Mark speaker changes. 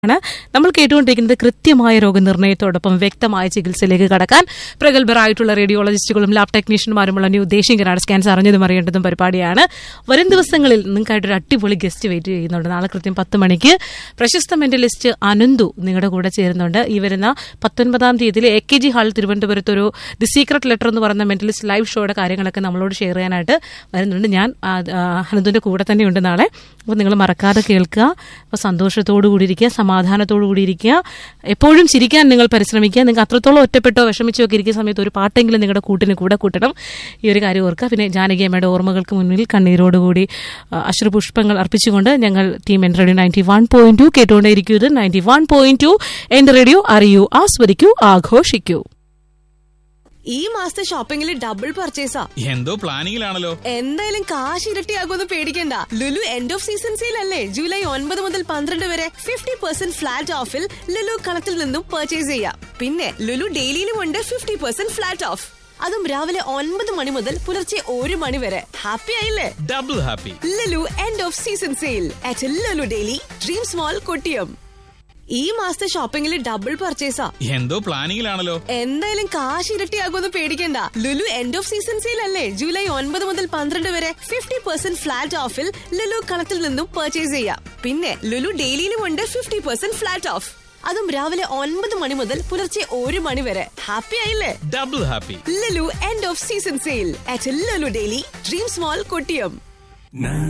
Speaker 1: ആണ് നമ്മൾ കേട്ടുകൊണ്ടിരിക്കുന്നത് കൃത്യമായ രോഗനിർണയത്തോടൊപ്പം വ്യക്തമായ ചികിത്സയിലേക്ക് കടക്കാൻ പ്രഗത്ഭരായിട്ടുള്ള റേഡിയോളജിസ്റ്റുകളും ലാബ് ടെക്നീഷ്യന്മാരുമുള്ള ന്യൂ ദേശീയ കനാട് സ്കാൻസ് അറിഞ്ഞതും അറിയേണ്ടതും പരിപാടിയാണ് വരും ദിവസങ്ങളിൽ നിങ്ങൾക്കായിട്ടൊരു അടിപൊളി ഗസ്റ്റ് വെയിറ്റ് ചെയ്യുന്നുണ്ട് നാളെ കൃത്യം പത്ത് മണിക്ക് പ്രശസ്ത മെന്റലിസ്റ്റ് അനന്തു നിങ്ങളുടെ കൂടെ ചേരുന്നുണ്ട് ഈ വരുന്ന പത്തൊൻപതാം തീയതിയിൽ എ കെ ജി ഹാൾ തിരുവനന്തപുരത്ത് ഒരു ദി സീക്രട്ട് ലെറ്റർ എന്ന് പറയുന്ന മെന്റലിസ്റ്റ് ലൈവ് ഷോയുടെ കാര്യങ്ങളൊക്കെ നമ്മളോട് ഷെയർ ചെയ്യാനായിട്ട് വരുന്നുണ്ട് ഞാൻ ആ, ആ, അനന്തുവിന്റെ കൂടെ തന്നെയുണ്ട് നാളെ അപ്പോൾ നിങ്ങൾ മറക്കാതെ കേൾക്കുക അപ്പോൾ സന്തോഷത്തോടു കൂടി ഇരിക്കുക സമാധാനത്തോടു കൂടി ഇരിക്കുക എപ്പോഴും ചിരിക്കാൻ നിങ്ങൾ പരിശ്രമിക്കുക നിങ്ങൾക്ക് അത്രത്തോളം ഒറ്റപ്പെട്ടോ വിഷമിച്ചോ ഒക്കെ ഇരിക്കുന്ന സമയത്ത് ഒരു പാട്ടെങ്കിലും നിങ്ങളുടെ കൂട്ടിന് കൂടെ കൂട്ടണം ഈ ഒരു കാര്യം ഓർക്കുക പിന്നെ ജാനകിയമ്മയുടെ ഓർമ്മകൾക്ക് മുന്നിൽ കണ്ണീരോടുകൂടി ആ, അശ്രുപുഷ്പങ്ങൾ അർപ്പിച്ചുകൊണ്ട് ഞങ്ങൾ team N radio ninety one point two കേട്ടുകൊണ്ടേയിരിക്കുന്നത് നയൻറ്റി വൺ പോയിന്റ് ടു എന്റെ റേഡിയോ അറിയൂ ആസ്വദിക്കൂ ആഘോഷിക്കൂ
Speaker 2: ഈ മാസത്തെ ഷോപ്പിംഗിൽ ഡബിൾ പർച്ചേസാ
Speaker 3: എന്തോ പ്ലാനിങ്ങിലാണല്ലോ
Speaker 2: എന്തായാലും കാശ് ഇരട്ടിയാകുമെന്ന് പേടിക്കണ്ട Lulu end of season sale അല്ലേ ജൂലൈ ഒൻപത് മുതൽ പന്ത്രണ്ട് വരെ ഫിഫ്റ്റി പെർസെന്റ് ഫ്ലാറ്റ് ഓഫിൽ ലുലു കളത്തിൽ നിന്നും പർച്ചേസ് ചെയ്യാം പിന്നെ ലുലു ഡെയിലിയിലും ഉണ്ട് ഫിഫ്റ്റി പെർസെന്റ് ഫ്ലാറ്റ് ഓഫ് അതും രാവിലെ ഒൻപത് മണി മുതൽ പുലർച്ചെ ഒരു മണി വരെ ഹാപ്പി ആയില്ലേ
Speaker 3: double happy
Speaker 2: Lulu end of season sale at Lulu daily dream small Kottiyam ഈ മാസത്തെ ഷോപ്പിംഗിൽ ഡബിൾ പർച്ചേസാ
Speaker 3: എന്തോ പ്ലാനിങ്ങിലാണല്ലോ
Speaker 2: എന്തായാലും കാശ് ഇരട്ടിയാകുമെന്ന് പേടിക്കണ്ട Lulu end of season sale അല്ലേ ജൂലൈ ഒൻപത് മുതൽ പന്ത്രണ്ട് വരെ ഫിഫ്റ്റി പെർസെന്റ് ഫ്ലാറ്റ് ഓഫിൽ ലുലു കളത്തിൽ നിന്നും പർച്ചേസ് ചെയ്യാം പിന്നെ ലുലു ഡെയിലിയിലും ഉണ്ട് ഫിഫ്റ്റി പെർസെന്റ് ഫ്ലാറ്റ് ഓഫ് അതും രാവിലെ ഒൻപത് മണി മുതൽ പുലർച്ചെ ഒരു മണി വരെ ഹാപ്പി ആയില്ലേ
Speaker 3: double happy
Speaker 2: Lulu end of season sale at Lulu daily dream small Kottiyam